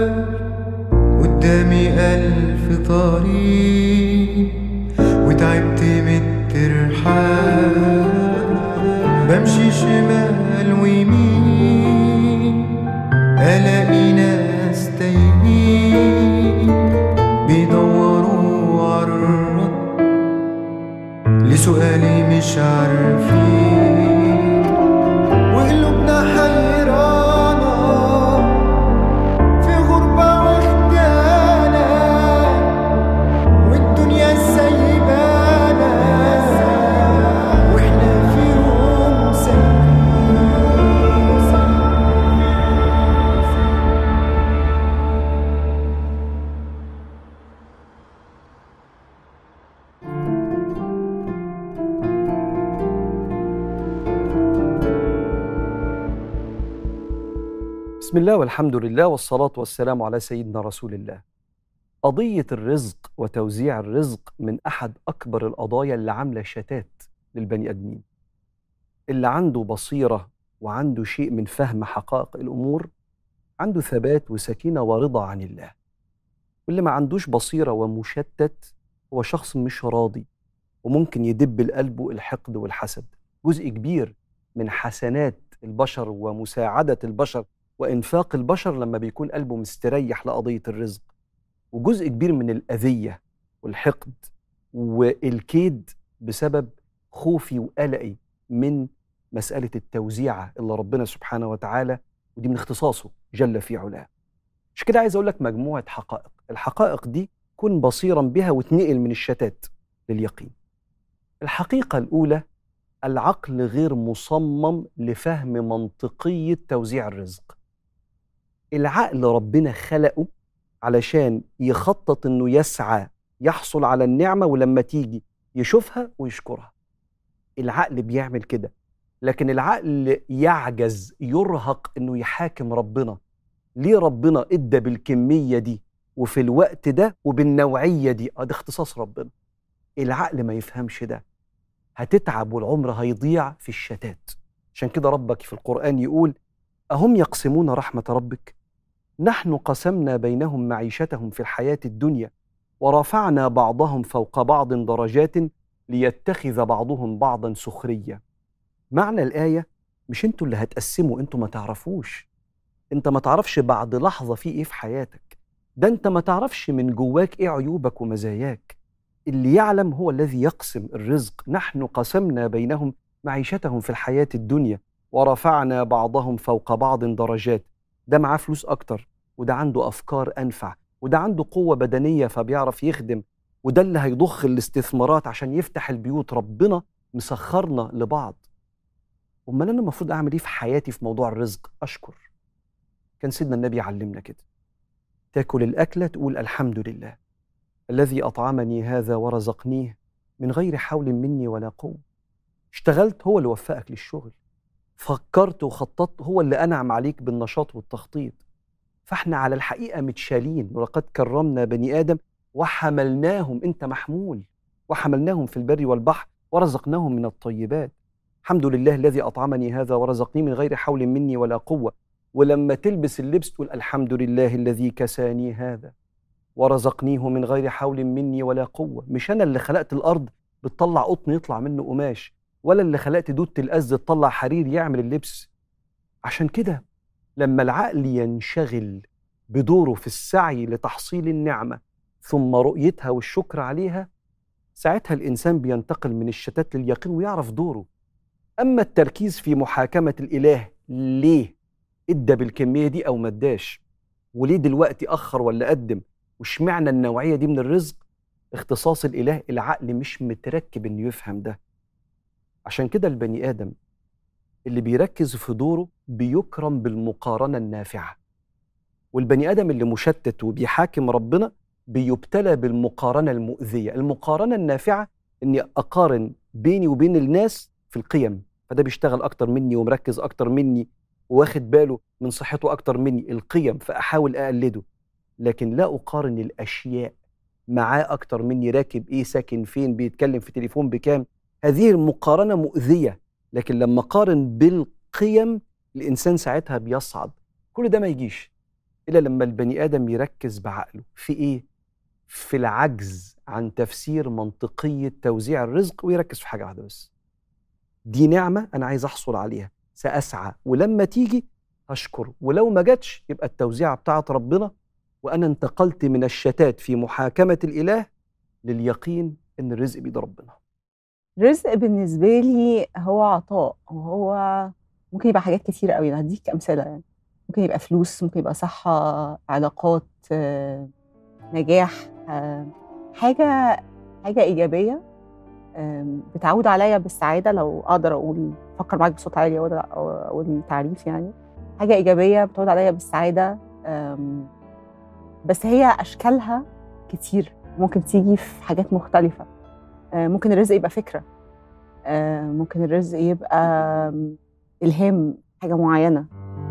قدامي ألف طريق وتعبت من الترحال بمشي شمال ويمين ألاقي ناس تايهين بيدوروا عالرد لسؤالي مش عارفين وقلوبنا حيرانة في غربة واخدانة والدنيا سايبانا واحنا في يوم بسم الله والحمد لله والصلاة والسلام على سيدنا رسول الله. قضية الرزق وتوزيع الرزق من أحد أكبر القضايا اللي عاملة شتات للبني آدمين. اللي عنده بصيرة وعنده شيء من فهم حقائق الأمور عنده ثبات وسكينة ورضا عن الله. واللي ما عندوش بصيرة ومشتت هو شخص مش راضي وممكن يدب لقلبه الحقد والحسد. جزء كبير من حسنات البشر ومساعدة البشر وإنفاق البشر لما بيكون قلبه مستريح لقضية الرزق وجزء كبير من الأذية والحقد والكيد بسبب خوفي وقلقي من مسألة التوزيعة اللي ربنا سبحانه وتعالى ودي من اختصاصه جل في علاه مش كده عايز أقول لك مجموعة حقائق الحقائق دي كن بصيرا بها وتنقل من الشتات لليقين الحقيقة الأولى العقل غير مصمم لفهم منطقية توزيع الرزق العقل ربنا خلقه علشان يخطط انه يسعى يحصل على النعمه ولما تيجي يشوفها ويشكرها العقل بيعمل كده لكن العقل يعجز يرهق انه يحاكم ربنا ليه ربنا ادى بالكميه دي وفي الوقت ده وبالنوعيه دي اه ده اختصاص ربنا العقل ما يفهمش ده هتتعب والعمر هيضيع في الشتات عشان كده ربك في القرآن يقول أهم يقسمون رحمة ربك نحن قسمنا بينهم معيشتهم في الحياة الدنيا ورفعنا بعضهم فوق بعض درجات ليتخذ بعضهم بعضا سخرية معنى الآية مش انتوا اللي هتقسموا انتوا ما تعرفوش انت ما تعرفش بعد لحظة في ايه في حياتك ده انت ما تعرفش من جواك ايه عيوبك ومزاياك اللي يعلم هو الذي يقسم الرزق نحن قسمنا بينهم معيشتهم في الحياة الدنيا ورفعنا بعضهم فوق بعض درجات ده معاه فلوس أكتر وده عنده أفكار أنفع وده عنده قوة بدنية فبيعرف يخدم وده اللي هيضخ الاستثمارات عشان يفتح البيوت ربنا مسخرنا لبعض أمال أنا المفروض أعمل إيه في حياتي في موضوع الرزق أشكر كان سيدنا النبي يعلمنا كده تاكل الأكلة تقول الحمد لله الذي أطعمني هذا ورزقنيه من غير حول مني ولا قوة اشتغلت هو اللي وفقك للشغل فكرت وخططت هو اللي أنعم عليك بالنشاط والتخطيط فاحنا على الحقيقة متشالين ولقد كرمنا بني آدم وحملناهم أنت محمول وحملناهم في البر والبحر ورزقناهم من الطيبات الحمد لله الذي أطعمني هذا ورزقني من غير حول مني ولا قوة ولما تلبس اللبس تقول الحمد لله الذي كساني هذا ورزقنيه من غير حول مني ولا قوة مش أنا اللي خلقت الأرض بتطلع قطن يطلع منه قماش ولا اللي خلقت دودة الأز تطلع حرير يعمل اللبس عشان كده لما العقل ينشغل بدوره في السعي لتحصيل النعمة ثم رؤيتها والشكر عليها ساعتها الإنسان بينتقل من الشتات لليقين ويعرف دوره أما التركيز في محاكمة الإله ليه ادى بالكمية دي أو ما اداش وليه دلوقتي أخر ولا قدم واشمعنى النوعيه دي من الرزق اختصاص الاله العقل مش متركب انه يفهم ده عشان كده البني ادم اللي بيركز في دوره بيكرم بالمقارنه النافعه والبني ادم اللي مشتت وبيحاكم ربنا بيبتلى بالمقارنه المؤذيه المقارنه النافعه اني اقارن بيني وبين الناس في القيم فده بيشتغل اكتر مني ومركز اكتر مني واخد باله من صحته اكتر مني القيم فاحاول اقلده لكن لا اقارن الاشياء معاه اكتر مني راكب ايه ساكن فين بيتكلم في تليفون بكام هذه المقارنه مؤذيه لكن لما قارن بالقيم الانسان ساعتها بيصعد كل ده ما يجيش الا لما البني ادم يركز بعقله في ايه في العجز عن تفسير منطقيه توزيع الرزق ويركز في حاجه واحده بس دي نعمه انا عايز احصل عليها ساسعى ولما تيجي هشكر ولو ما جاتش يبقى التوزيعه بتاعت ربنا وانا انتقلت من الشتات في محاكمه الاله لليقين ان الرزق بيد ربنا رزق بالنسبة لي هو عطاء وهو ممكن يبقى حاجات كتير قوي أنا هديك أمثلة يعني ممكن يبقى فلوس ممكن يبقى صحة علاقات آه، نجاح آه، حاجة حاجة إيجابية آم، بتعود عليا بالسعادة لو أقدر أقول أفكر معاك بصوت عالي أقدر أقول تعريف يعني حاجة إيجابية بتعود عليا بالسعادة آم، بس هي أشكالها كتير ممكن تيجي في حاجات مختلفة آه، ممكن الرزق يبقى فكرة آه، ممكن الرزق يبقى آم، إلهام حاجة معينة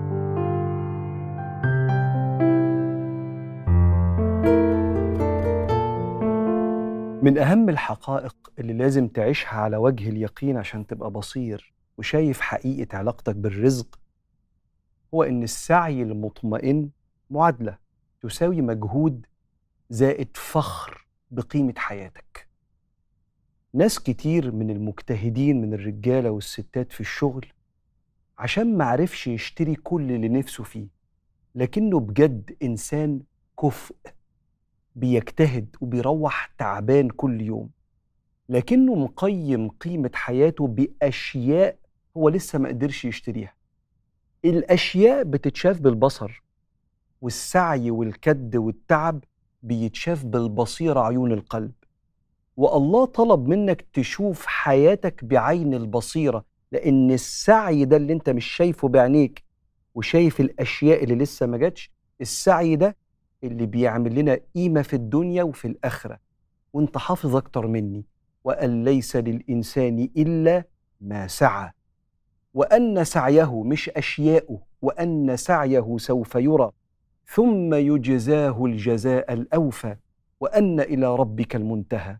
من أهم الحقائق اللي لازم تعيشها على وجه اليقين عشان تبقى بصير وشايف حقيقة علاقتك بالرزق هو إن السعي المطمئن معادلة تساوي مجهود زائد فخر بقيمة حياتك ناس كتير من المجتهدين من الرجالة والستات في الشغل عشان معرفش يشتري كل اللي نفسه فيه لكنه بجد إنسان كفء بيجتهد وبيروح تعبان كل يوم لكنه مقيم قيمة حياته بأشياء هو لسه ما قدرش يشتريها الأشياء بتتشاف بالبصر والسعي والكد والتعب بيتشاف بالبصيرة عيون القلب والله طلب منك تشوف حياتك بعين البصيرة لأن السعي ده اللي انت مش شايفه بعينيك وشايف الأشياء اللي لسه ما جاتش السعي ده اللي بيعمل لنا قيمة في الدنيا وفي الآخرة وانت حافظ أكتر مني وأن ليس للإنسان إلا ما سعى وأن سعيه مش أشياؤه وأن سعيه سوف يرى ثم يجزاه الجزاء الأوفى وأن إلى ربك المنتهى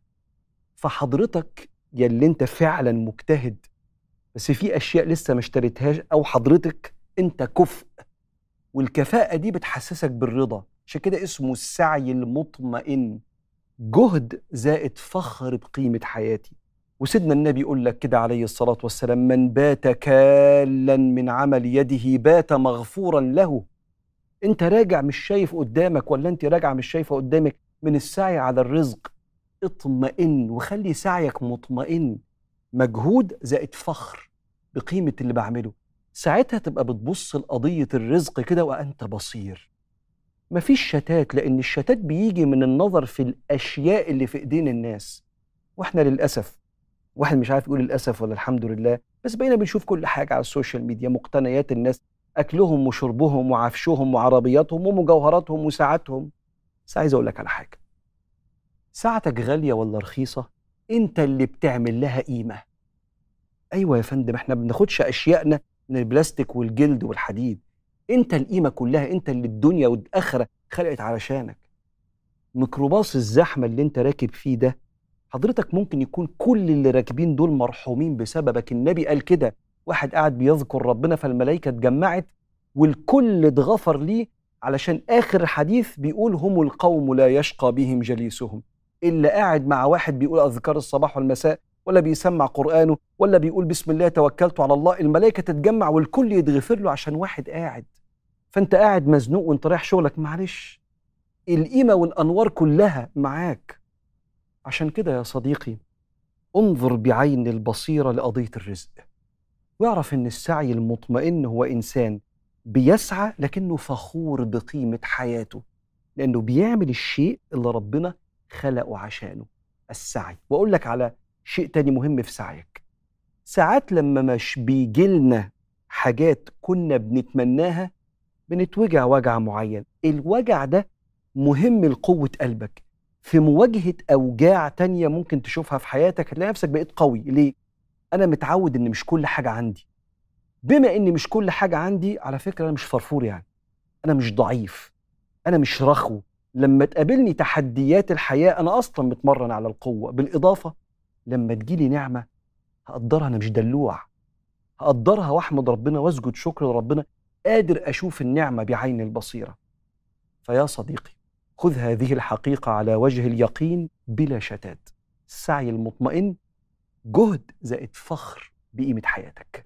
فحضرتك يلي انت فعلا مجتهد بس في أشياء لسه ما اشتريتهاش أو حضرتك انت كفء والكفاءة دي بتحسسك بالرضا عشان كده اسمه السعي المطمئن جهد زائد فخر بقيمة حياتي وسيدنا النبي يقول لك كده عليه الصلاة والسلام من بات كالا من عمل يده بات مغفورا له انت راجع مش شايف قدامك ولا انت راجعة مش شايفة قدامك من السعي على الرزق اطمئن وخلي سعيك مطمئن مجهود زائد فخر بقيمة اللي بعمله ساعتها تبقى بتبص لقضية الرزق كده وأنت بصير مفيش شتات لأن الشتات بيجي من النظر في الأشياء اللي في إيدين الناس وإحنا للأسف واحد مش عارف يقول للأسف ولا الحمد لله بس بقينا بنشوف كل حاجة على السوشيال ميديا مقتنيات الناس أكلهم وشربهم وعفشهم وعربياتهم ومجوهراتهم وساعاتهم بس عايز أقول لك على حاجة ساعتك غالية ولا رخيصة أنت اللي بتعمل لها قيمة أيوة يا فندم إحنا ما بناخدش أشيائنا من البلاستيك والجلد والحديد انت القيمه كلها انت اللي الدنيا والاخره خلقت علشانك ميكروباص الزحمه اللي انت راكب فيه ده حضرتك ممكن يكون كل اللي راكبين دول مرحومين بسببك النبي قال كده واحد قاعد بيذكر ربنا فالملائكه اتجمعت والكل اتغفر ليه علشان اخر حديث بيقول هم القوم لا يشقى بهم جليسهم اللي قاعد مع واحد بيقول اذكار الصباح والمساء ولا بيسمع قرآنه ولا بيقول بسم الله توكلت على الله الملائكة تتجمع والكل يتغفر له عشان واحد قاعد فانت قاعد مزنوق وانت رايح شغلك معلش القيمة والأنوار كلها معاك عشان كده يا صديقي انظر بعين البصيرة لقضية الرزق واعرف ان السعي المطمئن هو إنسان بيسعى لكنه فخور بقيمة حياته لأنه بيعمل الشيء اللي ربنا خلقه عشانه السعي وأقول لك على شيء تاني مهم في سعيك ساعات لما مش بيجيلنا حاجات كنا بنتمناها بنتوجع وجع معين الوجع ده مهم لقوة قلبك في مواجهة أوجاع تانية ممكن تشوفها في حياتك هتلاقي نفسك بقيت قوي ليه؟ أنا متعود إن مش كل حاجة عندي بما إن مش كل حاجة عندي على فكرة أنا مش فرفور يعني أنا مش ضعيف أنا مش رخو لما تقابلني تحديات الحياة أنا أصلا متمرن على القوة بالإضافة لما تجيلي نعمة هقدرها أنا مش دلوع هقدرها وأحمد ربنا وأسجد شكر لربنا قادر أشوف النعمة بعين البصيرة فيا صديقي خذ هذه الحقيقة على وجه اليقين بلا شتات السعي المطمئن جهد زائد فخر بقيمة حياتك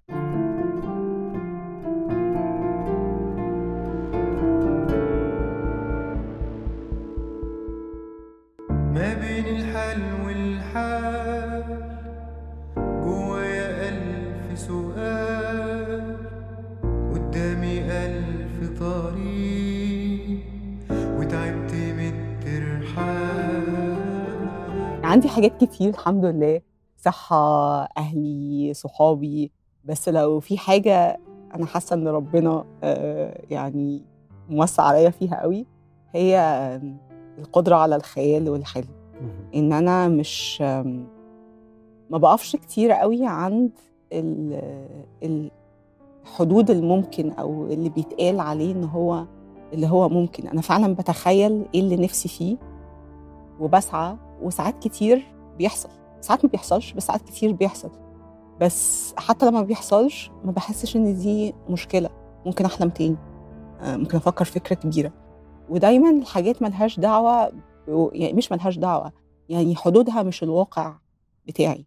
ما بين الحال والحال جوايا ألف سؤال قدامي ألف طريق وتعبت من الترحال عندي حاجات كتير الحمد لله صحة أهلي صحابي بس لو في حاجة أنا حاسة إن ربنا آه، يعني موسع عليا فيها قوي هي آم، القدرة على الخيال والحلم إن أنا مش آم، ما بقفش كتير قوي عند ال- الحدود الممكن أو اللي بيتقال عليه إن هو اللي هو ممكن أنا فعلا بتخيل إيه اللي نفسي فيه وبسعى وساعات كتير بيحصل ساعات ما بيحصلش بس ساعات كتير بيحصل بس حتى لما بيحصلش ما بحسش ان دي مشكله ممكن احلم تاني آه، ممكن افكر فكره كبيره ودايما الحاجات ملهاش دعوه ب- يعني مش ملهاش دعوه يعني حدودها مش الواقع بتاعي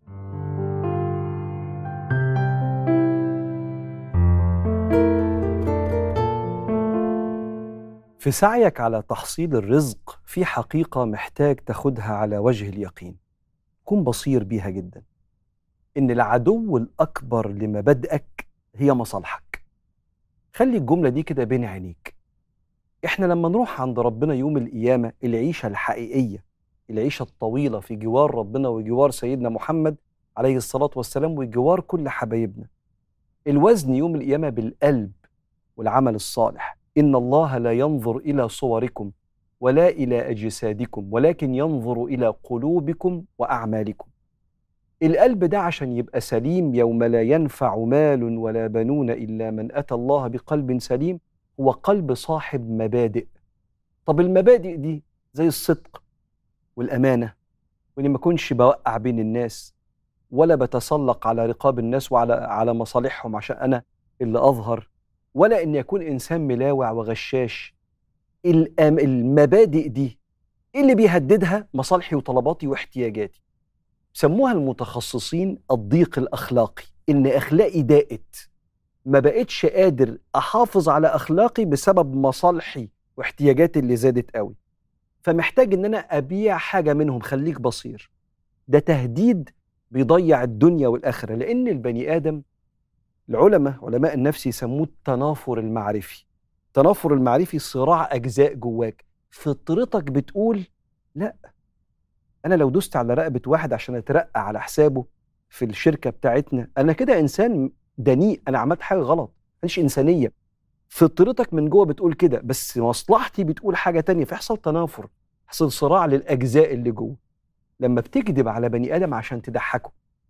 في سعيك على تحصيل الرزق في حقيقة محتاج تاخدها على وجه اليقين كن بصير بيها جدا إن العدو الأكبر لمبادئك هي مصالحك خلي الجملة دي كده بين عينيك إحنا لما نروح عند ربنا يوم القيامة العيشة الحقيقية العيشة الطويلة في جوار ربنا وجوار سيدنا محمد عليه الصلاة والسلام وجوار كل حبايبنا الوزن يوم القيامة بالقلب والعمل الصالح إن الله لا ينظر إلى صوركم ولا إلى أجسادكم ولكن ينظر إلى قلوبكم وأعمالكم القلب ده عشان يبقى سليم يوم لا ينفع مال ولا بنون إلا من أتى الله بقلب سليم هو قلب صاحب مبادئ طب المبادئ دي زي الصدق والأمانة وإني ما أكونش بوقع بين الناس ولا بتسلق على رقاب الناس وعلى على مصالحهم عشان أنا اللي أظهر ولا ان يكون انسان ملاوع وغشاش الأم- المبادئ دي إيه اللي بيهددها مصالحي وطلباتي واحتياجاتي سموها المتخصصين الضيق الاخلاقي ان اخلاقي ضاقت ما بقتش قادر احافظ على اخلاقي بسبب مصالحي واحتياجاتي اللي زادت قوي فمحتاج ان انا ابيع حاجه منهم خليك بصير ده تهديد بيضيع الدنيا والاخره لان البني ادم العلماء علماء النفس يسموه التنافر المعرفي التنافر المعرفي صراع اجزاء جواك فطرتك بتقول لا انا لو دوست على رقبه واحد عشان اترقى على حسابه في الشركه بتاعتنا انا كده انسان دنيء انا عملت حاجه غلط مش انسانيه فطرتك من جوه بتقول كده بس مصلحتي بتقول حاجه تانية فيحصل تنافر يحصل صراع للاجزاء اللي جوه لما بتكذب على بني ادم عشان تضحكه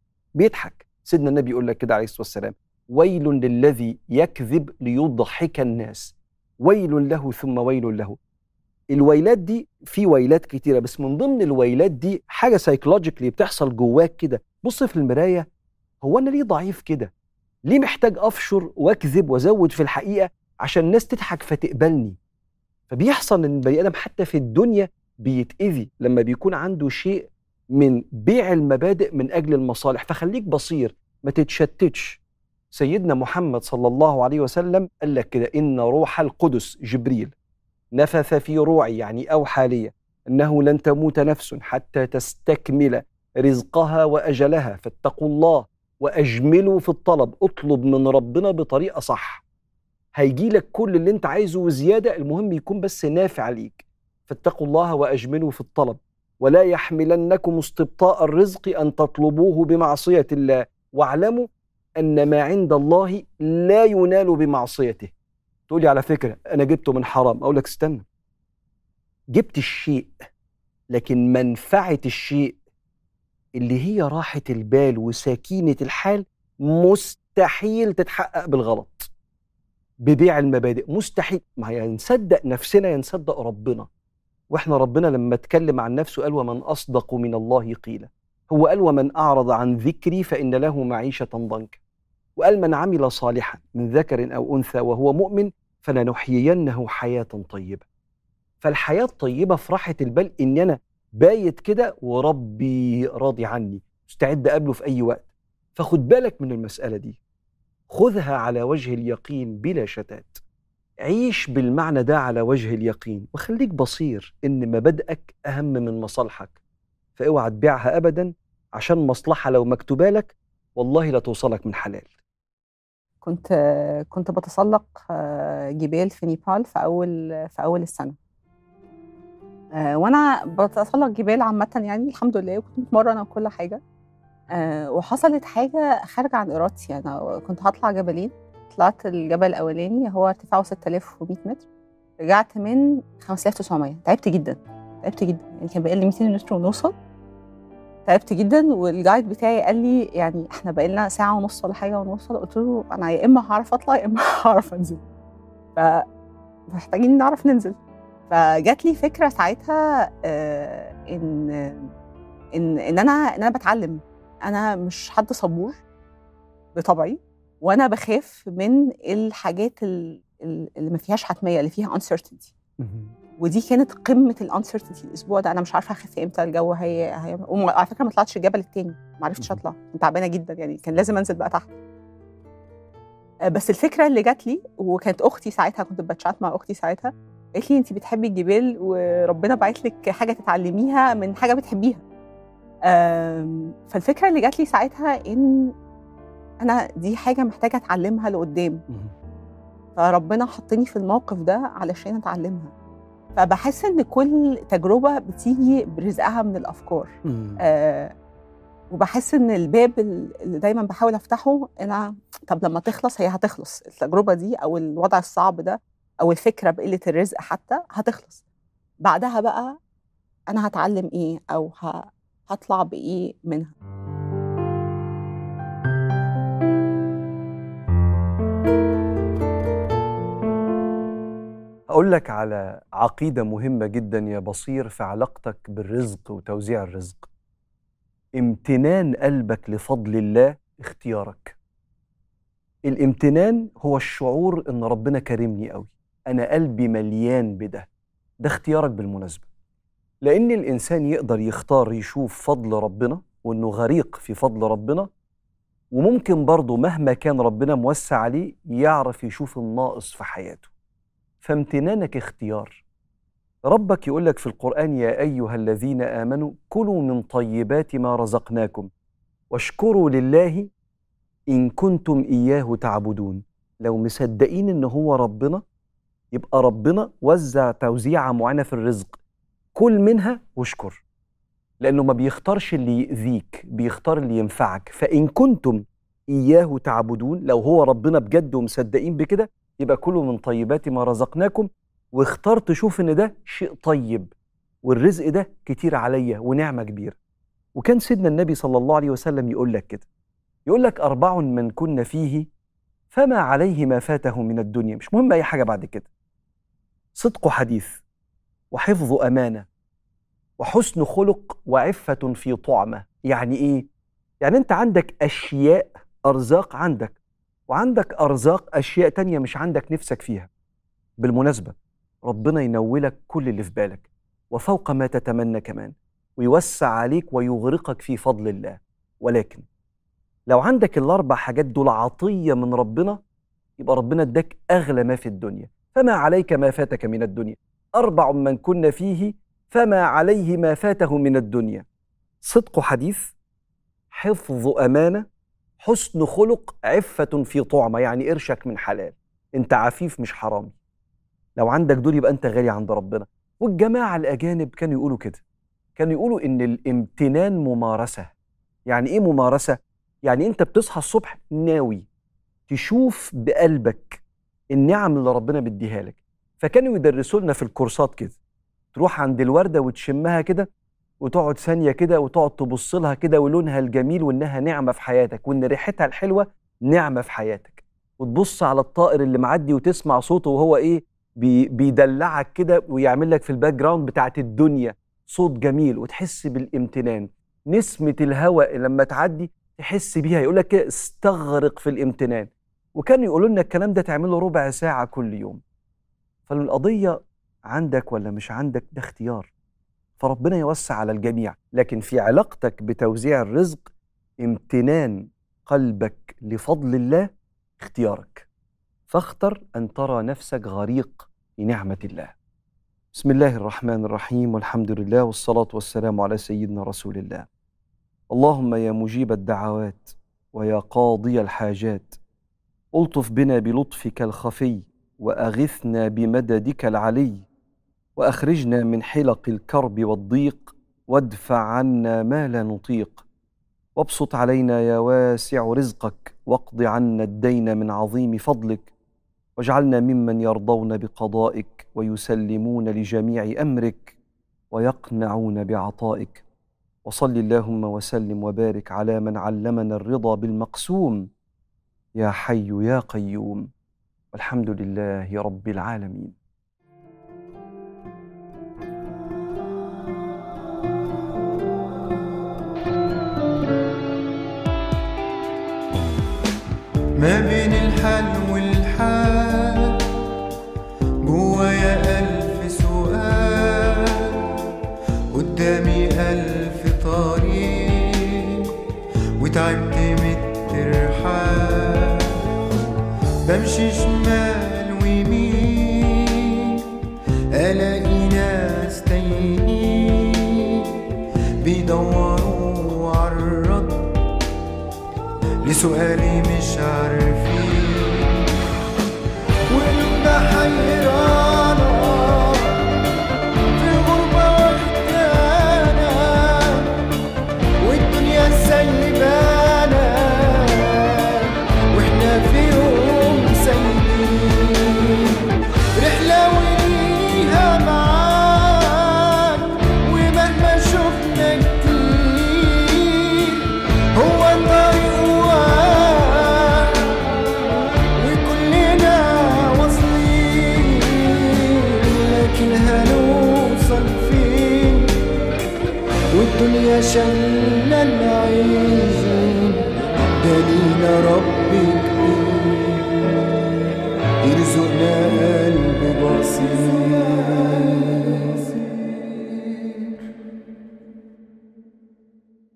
بيضحك سيدنا النبي يقول لك كده عليه الصلاه والسلام ويل للذي يكذب ليضحك الناس ويل له ثم ويل له الويلات دي في ويلات كتيره بس من ضمن الويلات دي حاجه سايكولوجيكلي بتحصل جواك كده بص في المرايه هو انا ليه ضعيف كده ليه محتاج افشر واكذب وازود في الحقيقه عشان الناس تضحك فتقبلني فبيحصل ان البني ادم حتى في الدنيا بيتاذي لما بيكون عنده شيء من بيع المبادئ من اجل المصالح فخليك بصير ما تتشتتش سيدنا محمد صلى الله عليه وسلم قال لك كده ان روح القدس جبريل نفث في روعي يعني اوحى لي انه لن تموت نفس حتى تستكمل رزقها واجلها فاتقوا الله واجملوا في الطلب اطلب من ربنا بطريقه صح هيجي لك كل اللي انت عايزه وزياده المهم يكون بس نافع ليك فاتقوا الله واجملوا في الطلب ولا يحملنكم استبطاء الرزق ان تطلبوه بمعصيه الله واعلموا ان ما عند الله لا ينال بمعصيته تقول لي على فكره انا جبته من حرام اقول لك استنى جبت الشيء لكن منفعه الشيء اللي هي راحه البال وسكينه الحال مستحيل تتحقق بالغلط ببيع المبادئ مستحيل ما هي نصدق نفسنا يا نصدق ربنا واحنا ربنا لما اتكلم عن نفسه قال ومن اصدق من الله قيلا هو قال ومن اعرض عن ذكري فان له معيشه ضنكا وقال من عمل صالحا من ذكر او انثى وهو مؤمن فلنحيينه حياه طيبه فالحياه الطيبه في راحه البال ان انا بايت كده وربي راضي عني مستعد اقابله في اي وقت فخد بالك من المساله دي خذها على وجه اليقين بلا شتات عيش بالمعنى ده على وجه اليقين وخليك بصير ان مبادئك اهم من مصالحك فاوعى تبيعها ابدا عشان مصلحه لو مكتوبه لك والله لا توصلك من حلال كنت كنت بتسلق آه، جبال في نيبال في اول في اول السنه آه، وانا بتسلق جبال عامه يعني الحمد لله وكنت متمرنه وكل حاجه آه، وحصلت حاجه خارجه عن ارادتي انا كنت هطلع جبلين طلعت الجبل الاولاني هو ارتفاعه 6100 متر رجعت من 5900 تعبت جدا تعبت جدا يعني كان بقى لي 200 متر ونوصل تعبت جدا والجايد بتاعي قال لي يعني احنا بقى لنا ساعه ونص ولا حاجه ونوصل قلت له انا يا اما هعرف اطلع يا اما هعرف انزل فمحتاجين نعرف ننزل فجات لي فكره ساعتها آه، ان ان ان انا ان انا بتعلم انا مش حد صبور بطبعي وانا بخاف من الحاجات ال- ال- اللي ما فيهاش حتميه اللي فيها uncertainty ودي كانت قمه الانسرتينتي الاسبوع ده انا مش عارفه اخف امتى الجو هي, هي... وعلى فكره ما طلعتش الجبل التاني ما عرفتش مهم. اطلع كنت تعبانه جدا يعني كان لازم انزل بقى تحت آه، بس الفكره اللي جات لي وكانت اختي ساعتها كنت بتشات مع اختي ساعتها قالت لي انت بتحبي الجبال وربنا باعت لك حاجه تتعلميها من حاجه بتحبيها آم، فالفكره اللي جات لي ساعتها ان انا دي حاجه محتاجه اتعلمها لقدام فربنا حطني في الموقف ده علشان اتعلمها فبحس ان كل تجربه بتيجي برزقها من الافكار آه وبحس ان الباب اللي دايما بحاول افتحه انا طب لما تخلص هي هتخلص التجربه دي او الوضع الصعب ده او الفكره بقله الرزق حتى هتخلص بعدها بقى انا هتعلم ايه او ه- هطلع بايه منها أقول لك على عقيدة مهمة جدا يا بصير في علاقتك بالرزق وتوزيع الرزق امتنان قلبك لفضل الله اختيارك الامتنان هو الشعور ان ربنا كرمني قوي انا قلبي مليان بده ده اختيارك بالمناسبة لان الانسان يقدر يختار يشوف فضل ربنا وانه غريق في فضل ربنا وممكن برضه مهما كان ربنا موسع عليه يعرف يشوف الناقص في حياته فامتنانك اختيار ربك يقول لك في القرآن يا أيها الذين آمنوا كلوا من طيبات ما رزقناكم واشكروا لله إن كنتم إياه تعبدون لو مصدقين إن هو ربنا يبقى ربنا وزع توزيعة معينة في الرزق كل منها واشكر لأنه ما بيختارش اللي يأذيك بيختار اللي ينفعك فإن كنتم إياه تعبدون لو هو ربنا بجد ومصدقين بكده يبقى كلوا من طيبات ما رزقناكم واختار تشوف ان ده شيء طيب والرزق ده كتير عليا ونعمه كبيره وكان سيدنا النبي صلى الله عليه وسلم يقول لك كده يقول لك اربع من كن فيه فما عليه ما فاته من الدنيا مش مهم اي حاجه بعد كده صدق حديث وحفظ امانه وحسن خلق وعفه في طعمه يعني ايه يعني انت عندك اشياء ارزاق عندك وعندك ارزاق اشياء تانية مش عندك نفسك فيها بالمناسبه ربنا ينولك كل اللي في بالك وفوق ما تتمنى كمان ويوسع عليك ويغرقك في فضل الله ولكن لو عندك الاربع حاجات دول عطيه من ربنا يبقى ربنا اداك اغلى ما في الدنيا فما عليك ما فاتك من الدنيا اربع من كن فيه فما عليه ما فاته من الدنيا صدق حديث حفظ امانه حسن خلق عفه في طعمه يعني قرشك من حلال انت عفيف مش حرامي لو عندك دول يبقى انت غالي عند ربنا والجماعه الاجانب كانوا يقولوا كده كانوا يقولوا ان الامتنان ممارسه يعني ايه ممارسه يعني انت بتصحى الصبح ناوي تشوف بقلبك النعم اللي ربنا بيديها لك فكانوا يدرسوا لنا في الكورسات كده تروح عند الورده وتشمها كده وتقعد ثانيه كده وتقعد تبص لها كده ولونها الجميل وانها نعمه في حياتك وان ريحتها الحلوه نعمه في حياتك وتبص على الطائر اللي معدي وتسمع صوته وهو ايه بي بيدلعك كده ويعمل لك في الباك جراوند بتاعت الدنيا صوت جميل وتحس بالامتنان نسمة الهواء لما تعدي تحس بيها يقول لك كده استغرق في الامتنان وكانوا يقولوا لنا الكلام ده تعمله ربع ساعة كل يوم فالقضية عندك ولا مش عندك ده اختيار فربنا يوسع على الجميع لكن في علاقتك بتوزيع الرزق امتنان قلبك لفضل الله اختيارك فاختر ان ترى نفسك غريق في نعمه الله بسم الله الرحمن الرحيم والحمد لله والصلاه والسلام على سيدنا رسول الله اللهم يا مجيب الدعوات ويا قاضي الحاجات الطف بنا بلطفك الخفي واغثنا بمددك العلي واخرجنا من حلق الكرب والضيق وادفع عنا ما لا نطيق وابسط علينا يا واسع رزقك واقض عنا الدين من عظيم فضلك واجعلنا ممن يرضون بقضائك ويسلمون لجميع امرك ويقنعون بعطائك وصل اللهم وسلم وبارك على من علمنا الرضا بالمقسوم يا حي يا قيوم والحمد لله رب العالمين ما بين الحل والحال جوايا ألف سؤال قدامي ألف طريق وتعبت من الترحال بمشي شمال ويمين ألاقي ناس تايهين بيدوروا عالرد لسؤالي مش عارفين وقلوبنا حيرانة في غربة وحدانة والدنيا سايبانا واحنا في يوم سايبين رحلة وليها معاك ومهما شفنا كتير هو الطريق واحد وكلنا واصلين لكن هنوصل فين والدنيا شلنا العين دلينا رب